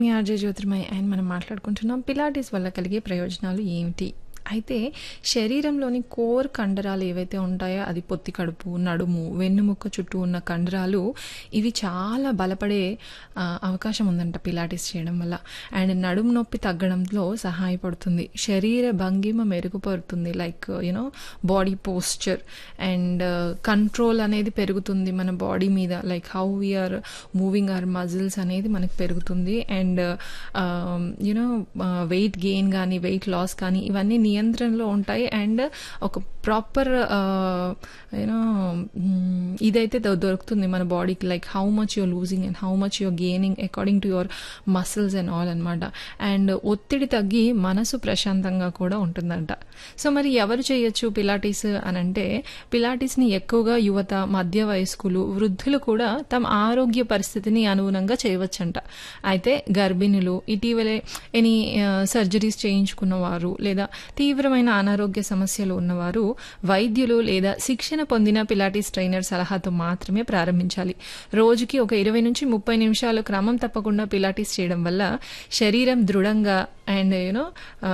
me RJ Jyotirmay and మనం మాట్లాడుకుంటున్నాం Pilates వల్ల కలిగే ప్రయోజనాలు ఏమిటి అయితే శరీరంలోని కోర్ కండరాలు ఏవైతే ఉంటాయో అది పొత్తి కడుపు నడుము వెన్నుముక్క చుట్టూ ఉన్న కండరాలు ఇవి చాలా బలపడే ఆ, అవకాశం ఉందంట పిలాటిస్ చేయడం వల్ల అండ్ నడుము నొప్పి తగ్గడంలో సహాయపడుతుంది శరీర భంగిమ మెరుగుపడుతుంది like you know body posture and control అనేది పెరుగుతుంది మన బాడీ మీద like how we are moving our muscles అనేది మనకు పెరుగుతుంది అండ్ యూనో వెయిట్ గెయిన్ కానీ వెయిట్ లాస్ కానీ ఇవన్నీ నియంత్రణలో ఉంటాయి అండ్ ఒక ప్రాపర్ యూనో ఇదైతే దొ- దొరుకుతుంది మన బాడీకి like how much your losing and how much your gaining according to your muscles and all అనమాట అండ్ ఒత్తిడి తగ్గి మనసు ప్రశాంతంగా కూడా ఉంటుందంట సో మరి ఎవరు చేయొచ్చు పిలాటిస్ అని అంటే పిలాటిస్ని ఎక్కువగా యువత మధ్య వయస్కులు వృద్ధులు కూడా తమ ఆరోగ్య పరిస్థితిని అనుగుణంగా చేయవచ్చంట అయితే గర్భిణులు ఇటీవలే ఎనీ సర్జరీస్ చేయించుకున్న వారు లేదా తీవ్రమైన అనారోగ్య సమస్యలు ఉన్నవారు వైద్యులు లేదా శిక్షణ పొందిన పిలాటిస్ ట్రైనర్ సలహాతో మాత్రమే ప్రారంభించాలి రోజుకి ఒక ఇరవై నుంచి ముప్పై నిమిషాలు క్రమం తప్పకుండా పిలాటిస్ చేయడం వల్ల శరీరం దృఢంగా అండ్ యూనో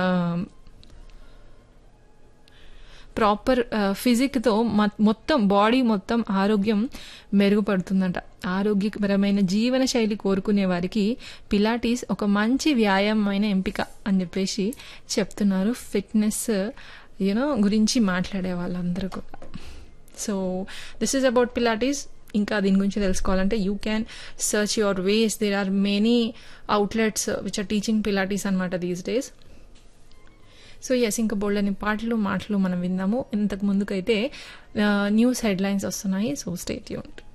ప్రాపర్ ఫిజిక్తో మొత్తం బాడీ మొత్తం ఆరోగ్యం మెరుగుపడుతుందంట ఆరోగ్యపరమైన జీవన శైలి కోరుకునే వారికి పిలాటీస్ ఒక మంచి వ్యాయామమైన ఎంపిక అని చెప్పేసి చెప్తున్నారు ఫిట్నెస్ యూనో గురించి మాట్లాడే వాళ్ళందరూ కూడా so this is about pilates ఇంకా దీని గురించి తెలుసుకోవాలంటే you can search your ways there are many outlets which are teaching pilates అనమాట దీస్ డేస్ సో ఎస్ ఇంకా బోల్డని పాటలు మాటలు మనం విందాము ఇంతకు ముందుకైతే న్యూస్ హెడ్లైన్స్ వస్తున్నాయి సో స్టేట్ యూంట్